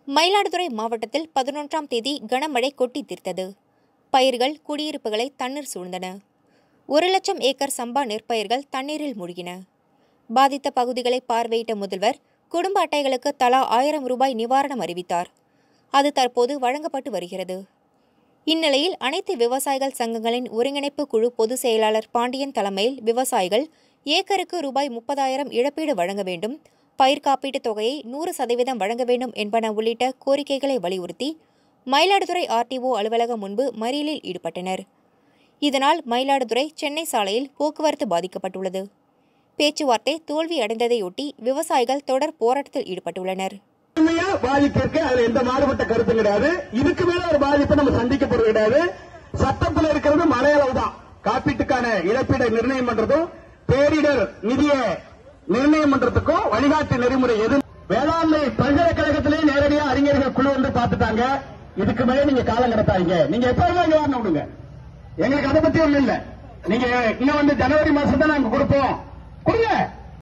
மயிலாடுதுறை மாவட்டத்தில் பதினொன்றாம் தேதி கனமழை கொட்டி தீர்த்தது பயிர்கள் குடியிருப்புகளை தண்ணீர் சூழ்ந்தன ஒரு லட்சம் ஏக்கர் சம்பா நெற்பயிர்கள் தண்ணீரில் மூழ்கின பாதித்த பகுதிகளை பார்வையிட்ட முதல்வர் குடும்ப அட்டைகளுக்கு தலா ஆயிரம் ரூபாய் நிவாரணம் அறிவித்தார் அது தற்போது வழங்கப்பட்டு வருகிறது இந்நிலையில் அனைத்து விவசாயிகள் சங்கங்களின் ஒருங்கிணைப்பு குழு பொதுச் செயலாளர் பாண்டியன் தலைமையில் விவசாயிகள் ஏக்கருக்கு ரூபாய் முப்பதாயிரம் இழப்பீடு வழங்க வேண்டும் பயிர் காப்பீட்டுத் தொகையை நூறு சதவீதம் வழங்க வேண்டும் என்பன உள்ளிட்ட கோரிக்கைகளை வலியுறுத்தி மயிலாடுதுறை ஆர்டிஓ அலுவலகம் முன்பு மறியலில் ஈடுபட்டனர் இதனால் மயிலாடுதுறை சென்னை சாலையில் போக்குவரத்து பாதிக்கப்பட்டுள்ளது பேச்சுவார்த்தை தோல்வி அடைந்ததையொட்டி விவசாயிகள் தொடர் போராட்டத்தில் ஈடுபட்டுள்ளனர் உண்மையா பாதிப்பு இருக்கு அதுல எந்த மாறுபட்ட கருத்தும் கிடையாது இதுக்கு மேல ஒரு பாதிப்பை நம்ம சந்திக்க போறது கிடையாது சட்டத்துல இருக்கிறது மலையளவு தான் காப்பீட்டுக்கான இழப்பீடை நிர்ணயம் பண்றதும் பேரிடர் நிதியை நிர்ணயம் பண்றதுக்கும் வழிகாட்டு நெறிமுறை எது வேளாண்மை பல்கலைக்கழகத்திலேயே நேரடியா அறிஞர்கள் குழு வந்து பார்த்துட்டாங்க இதுக்கு மேல நீங்க காலம் கடத்தாதீங்க நீங்க எப்பவுமே நிவாரணம் கொடுங்க எங்களுக்கு அதை பத்தி ஒண்ணும் இல்ல நீங்க இன்னும் வந்து ஜனவரி மாசம் தான் நாங்க கொடுப்போம் கொடுங்க